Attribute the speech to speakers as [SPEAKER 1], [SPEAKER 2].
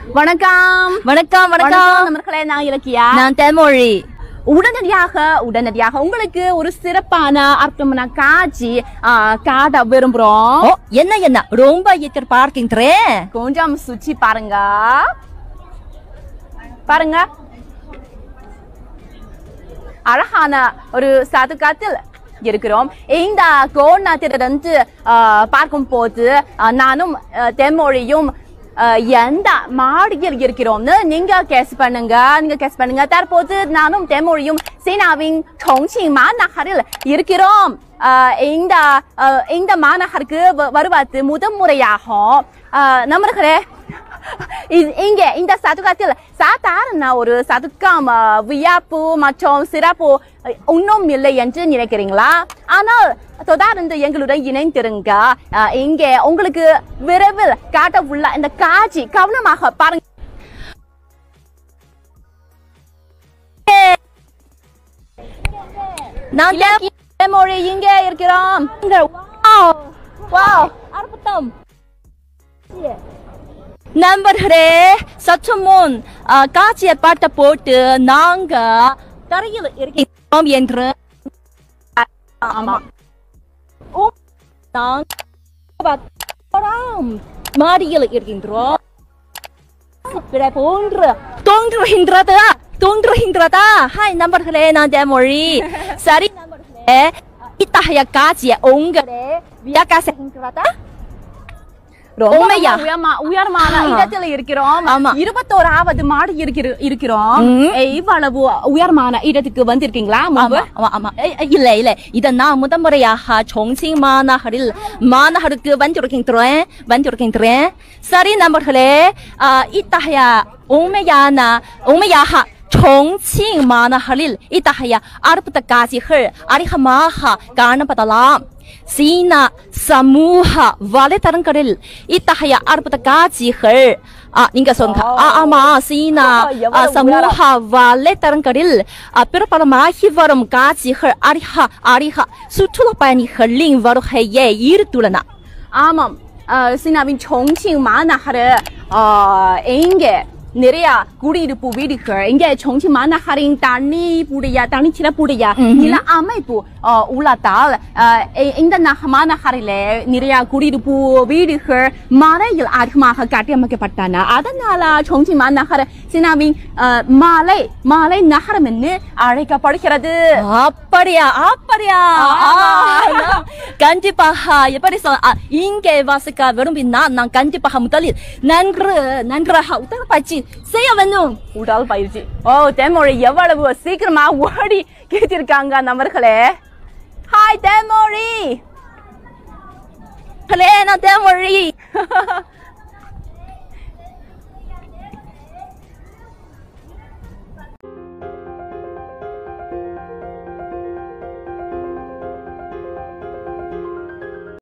[SPEAKER 1] வணக்கம்
[SPEAKER 2] வணக்கம் வணக்கம்
[SPEAKER 1] நண்பர்களே நான் இலக்கியா
[SPEAKER 2] நான் தேன்மொழி
[SPEAKER 1] உடனடியாக உடனடியாக உங்களுக்கு ஒரு சிறப்பான அற்புதமான காட்சி ஆ, காட்ட விரும்புறோம்
[SPEAKER 2] ஓ என்ன என்ன ரொம்ப எதிர்பார்க்கின்றேன்
[SPEAKER 1] கொஞ்சம் சுற்றி பாருங்க பாருங்க அழகான ஒரு சதுக்கத்தில் இருக்கிறோம் இந்த கோணத்திலிருந்து ஆஹ், பார்க்கும்போது ஆஹ், நானும் ஆஹ், தென்மொழியும் ஆஹ், எந்த மாடியில் இருக்கிறோம்னு நீங்க கெஸ் பண்ணுங்க நீங்க கெஸ் பண்ணுங்க தற்போது நானும் தென்மொழியும் சீனாவின்重庆 மாநகரில் இருக்கிறோம் ஆஹ், இந்த ஆஹ், இந்த மாநகருக்கு வ- வருவது முதல் முறையாகும் ஆஹ், நண்பர்களே இ- இங்கே இந்த சதுக்கத்தில் சாதாரண ஒரு சதுக்கம் அஹ், வியப்பு மற்றும் சிறப்பு அஹ், ஒன்றும் இல்லை என்று நினைக்கிறீங்களா ஆனால் தொடர்ந்து எங்களுடன் இணைந்திருங்க அஹ், இங்கே உங்களுக்கு விரைவில் காட்ட உள்ள இந்த காட்சி கவனமாக பாருங்க
[SPEAKER 2] நான் தே-
[SPEAKER 1] மொழி இங்கே இருக்கிறோம் இங்க வாவ் வாவ்
[SPEAKER 2] அற்புதம் நண்பர்களே சற்று முன் ஆ, காட்சியை பார்த்த போட்டு நாங்க தரையில் இருக்கிறோம் என்று
[SPEAKER 1] ஆமா
[SPEAKER 2] நாங்கள் மாடியில் இருக்கின்றோம் பிற போன்று தோன்றுகின்றதா தோன்றுகின்றதா ஹாய் நண்பர்களே நான் தேமொழி சரி நண்பர்களே இத்தகைய காட்சியை உங்களே வியக்க செய்கின்றதா
[SPEAKER 1] ரொம்ப
[SPEAKER 2] உண்மையா?
[SPEAKER 1] உயர்மா உயரமான
[SPEAKER 2] ஆ.
[SPEAKER 1] இடத்துல இருக்கிறோம்
[SPEAKER 2] ஆமா.
[SPEAKER 1] இருபத்தோராவது மாடி இருக்கிற இருக்கிறோம்
[SPEAKER 2] ம்.
[SPEAKER 1] ஏய், இவ்வளவு உயரமான இடத்துக்கு வந்திருக்கீங்களா முன்பு
[SPEAKER 2] ஆமா ஆமா ஆமா ஏய், ஏய், இல்ல இல்ல இத நான் முதல் முறையாக重庆 மாநகரில் மாநகருக்கு வந்திருக்கின்றேன் வந்திருக்கின்றேன் சரி நண்பர்களே ஆ, இத்தகைய உண்மையான உண்மையாக 重庆 மாநகரில் இத்தகைய அற்புத காட்சிகள் அதிகமாக காணப்படலாம் சீனா சமூக வலைத்தளங்களில் இத்தகைய அற்புத காட்சிகள் ஆ, நீங்க சொல்லுங்க ஆ, ஆமா சீனா
[SPEAKER 1] ஆ, எவ்வளவு
[SPEAKER 2] ஆ, சமூக வலைத்தளங்களில் அ, பிரபலமாகி வரும் காட்சிகள் அதிக அதிக சுற்றுலா பயணிகளின் வருகையை ஈர்த்துள்ளன
[SPEAKER 1] ஆமாம் அஹ், சீனாவின் 重庆 மாநகர் அஹ், இங்கே நிறைய குடியிருப்பு வீடுகள் இங்கே 重庆 மாநகரின் தனிப்புடைய தனிச்சிறப்புடைய நில அமைப்பு அஹ், உள்ளதால் அஹ், இ- இந்த நக- மாநகரிலே நிறைய குடியிருப்பு வீடுகள் மலையில் அதிகமாக கட்டியமைக்கப்பட்டன அதனால 重庆 மாநகர் சீனாவின் அஹ், மாலை மாலை நகரம் என்று அழைக்கப்படுகிறது
[SPEAKER 2] அப்படியா அப்படியா ஆ, நான் கண்டிப்பாக எப்படி சொல்ல ஆ, இங்கே வாசிக்க விரும்பினால் நான் கண்டிப்பாக முதலில் நன்று நன்றாக உடற்பயிற்சி செய்ய வேண்டும்
[SPEAKER 1] உடல் பயிற்சி ஓ தென்மொழி எவ்வளவு சீக்கிரமா ஓடி கேட்டிருக்காங்க நண்பர்களே ஹாய் தென்மொழி
[SPEAKER 2] நான் தேமொழி